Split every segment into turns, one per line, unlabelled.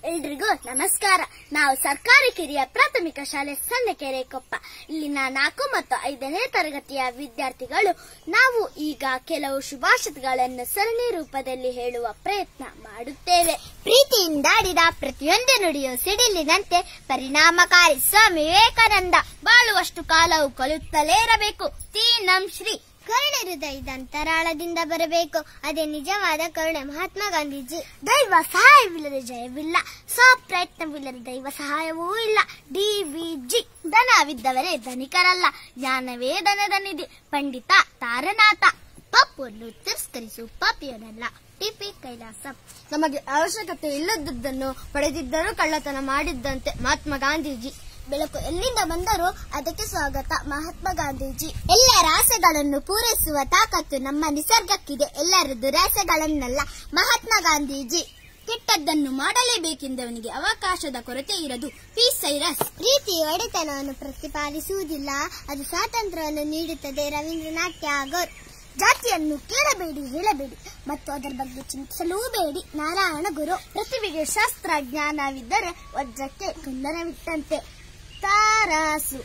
ಎಲ್ರಿಗೂ ನಮಸ್ಕಾರ ನಾವು ಸರ್ಕಾರಿ ಕಿರಿಯ ಪ್ರಾಥಮಿಕ ಶಾಲೆ ಸಣ್ಣಕೆರೆ ಕೊಪ್ಪ ಇಲ್ಲಿನ ನಾಲ್ಕು ಮತ್ತು ಐದನೇ ತರಗತಿಯ ವಿದ್ಯಾರ್ಥಿಗಳು ನಾವು ಈಗ ಕೆಲವು ಶುಭಾಷಿತಗಳನ್ನು ಸರಣಿ ರೂಪದಲ್ಲಿ ಹೇಳುವ ಪ್ರಯತ್ನ ಮಾಡುತ್ತೇವೆ ಪ್ರೀತಿಯಿಂದ ಆಡಿದ ಪ್ರತಿಯೊಂದು ನುಡಿಯು ಸಿಡಿಲಿನಂತೆ ಪರಿಣಾಮಕಾರಿ ಸ್ವಾಮಿ ವಿವೇಕಾನಂದ ಬಾಳುವಷ್ಟು ಕಾಲವು ಕಲಿಯುತ್ತಲೇ ಇರಬೇಕು ತೀ ನಂ ಶ್ರೀ ಕರುಣೆ ಹೃದಯದ ಅಂತರಾಳದಿಂದ ಬರಬೇಕು ಅದೇ ನಿಜವಾದ ಕರುಣೆ ಮಹಾತ್ಮ ಗಾಂಧೀಜಿ ದೈವ ಸಹಾಯವಿಲ್ಲದೆ ಜಯವಿಲ್ಲ ಸ್ವಪ್ರಯತ್ನವಿಲ್ಲದೆ ದೈವ ಸಹಾಯವೂ ಇಲ್ಲ ಡಿ ವಿ ಜಿ ಧನವಿದ್ದವರೇ ಧನಿಕರಲ್ಲ ಜ್ಞಾನವೇ ಧನದ ನಿಧಿ ಪಂಡಿತ ತಾರನಾಥ ತಪ್ಪನ್ನು ತಿರಸ್ಕರಿಸು ಪಾಪಿಯನಲ್ಲ ಟಿಪಿ ಕೈಲಾಸ
ನಮಗೆ ಅವಶ್ಯಕತೆ ಇಲ್ಲದದ್ದನ್ನು ಪಡೆದಿದ್ದರೂ ಕಳ್ಳತನ ಮಾಡಿದ್ದಂತೆ ಮಹಾತ್ಮ ಗಾಂಧೀಜಿ
ಬೆಳಕು ಎಲ್ಲಿಂದ ಬಂದರೂ ಅದಕ್ಕೆ ಸ್ವಾಗತ ಮಹಾತ್ಮ ಗಾಂಧೀಜಿ ಎಲ್ಲರ ಆಸೆಗಳನ್ನು ಪೂರೈಸುವ ತಾಕತ್ತು ನಮ್ಮ ನಿಸರ್ಗಕ್ಕಿದೆ ಎಲ್ಲರ ದುರಾಸೆಗಳನ್ನಲ್ಲ ಮಹಾತ್ಮ ಗಾಂಧೀಜಿ ಕೆಟ್ಟದ್ದನ್ನು ಮಾಡಲೇಬೇಕೆಂದವನಿಗೆ ಅವಕಾಶದ ಕೊರತೆ ಇರದು ಪಿ ಸೈರಸ್ ಪ್ರೀತಿ ಒಡೆತನವನ್ನು ಪ್ರತಿಪಾದಿಸುವುದಿಲ್ಲ ಅದು ಸ್ವಾತಂತ್ರ್ಯವನ್ನು ನೀಡುತ್ತದೆ ರವೀಂದ್ರನಾಥ್ ಟ್ಯಾಗೋರ್ ಜಾತಿಯನ್ನು ಕೇಳಬೇಡಿ ಹೇಳಬೇಡಿ ಮತ್ತು ಅದರ ಬಗ್ಗೆ ಚಿಂತಿಸಲೂ ಬೇಡಿ ನಾರಾಯಣ ಗುರು ಪೃಥ್ವಿಗೆ ಶಾಸ್ತ್ರ ಜ್ಞಾನವಿದ್ದರೆ ವಜ್ರಕ್ಕೆ ಕುಂದನವಿಟ್ಟಂತೆ ತಾರಾಸು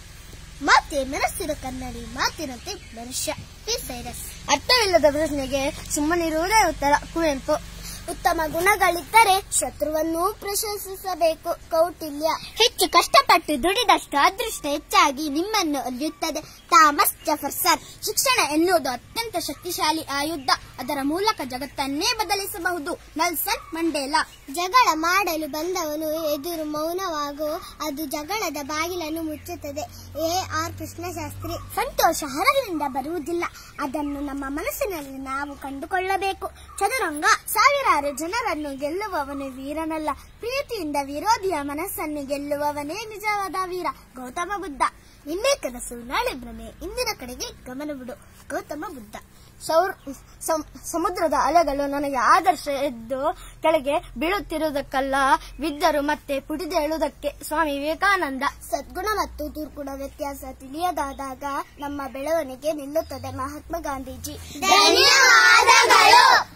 ಮಾತೆ ಮೆರೆಸಿದ ಕನ್ನಡಿ ಮಾತಿನಂತೆ ಮನುಷ್ಯ ಪಿ ಸೈರಸ್
ಅರ್ಥವಿಲ್ಲದ ಪ್ರಶ್ನೆಗೆ ಸುಮ್ಮನಿರುವುದೇ ಉತ್ತರ ಕುವೆಂಪು
ಉತ್ತಮ ಗುಣಗಳಿದ್ದರೆ ಶತ್ರುವನ್ನು ಪ್ರಶಂಸಿಸಬೇಕು ಕೌಟಿಲ್ಯ ಹೆಚ್ಚು ಕಷ್ಟಪಟ್ಟು ದುಡಿದಷ್ಟು ಅದೃಷ್ಟ ಹೆಚ್ಚಾಗಿ ನಿಮ್ಮನ್ನು ಒಲಿಯುತ್ತದೆ ಥಾಮಸ್ ಜಫರ್ಸನ್ ಶಿಕ್ಷಣ ಎನ್ನುವುದು ಅತ್ಯಂತ ಶಕ್ತಿಶಾಲಿ ಆಯುಧ ಅದರ ಮೂಲಕ ಜಗತ್ತನ್ನೇ ಬದಲಿಸಬಹುದು ನೆಲ್ಸನ್ ಮಂಡೇಲಾ ಜಗಳ ಮಾಡಲು ಬಂದವನು ಎದುರು ಮೌನವಾಗು ಅದು ಜಗಳದ ಬಾಗಿಲನ್ನು ಮುಚ್ಚುತ್ತದೆ ಎ ಆರ್ ಕೃಷ್ಣಶಾಸ್ತ್ರಿ ಸಂತೋಷ ಹೊರಗಿನಿಂದ ಬರುವುದಿಲ್ಲ ಅದನ್ನು ನಮ್ಮ ಮನಸ್ಸಿನಲ್ಲಿ ನಾವು ಕಂಡುಕೊಳ್ಳಬೇಕು ಚದುರಂಗ ಸಾವಿರಾರು ಜನರನ್ನು ಗೆಲ್ಲುವವನು ವೀರನಲ್ಲ ಪ್ರೀತಿಯಿಂದ ವಿರೋಧಿಯ ಮನಸ್ಸನ್ನು ಗೆಲ್ಲುವವನೇ ನಿಜವಾದ ವೀರ ಗೌತಮ ಬುದ್ಧ ನಿನ್ನೆ ಕನಸು ನಾಳೆ ಭ್ರಮೆ ಇಂದಿನ ಕಡೆಗೆ ಗಮನ ಬಿಡು ಗೌತಮ ಬುದ್ಧ
ಸೌರ್ ಸಮ್- ಸಮುದ್ರದ ಅಲೆಗಳು ನನಗೆ ಆದರ್ಶ ಎದ್ದು ಕೆಳಗೆ ಬೀಳುತ್ತಿರುವುದಕ್ಕಲ್ಲ ಬಿದ್ದರು ಮತ್ತೆ ಪುಟಿದೇಳುವುದಕ್ಕೆ ಸ್ವಾಮಿ ವಿವೇಕಾನಂದ
ಸದ್ಗುಣ ಮತ್ತು ದುರ್ಗುಣ ವ್ಯತ್ಯಾಸ ತಿಳಿಯದಾದಾಗ ನಮ್ಮ ಬೆಳವಣಿಗೆ ನಿಲ್ಲುತ್ತದೆ ಮಹಾತ್ಮ ಗಾಂಧೀಜಿ
ಧನ್ಯವಾದಗಳು.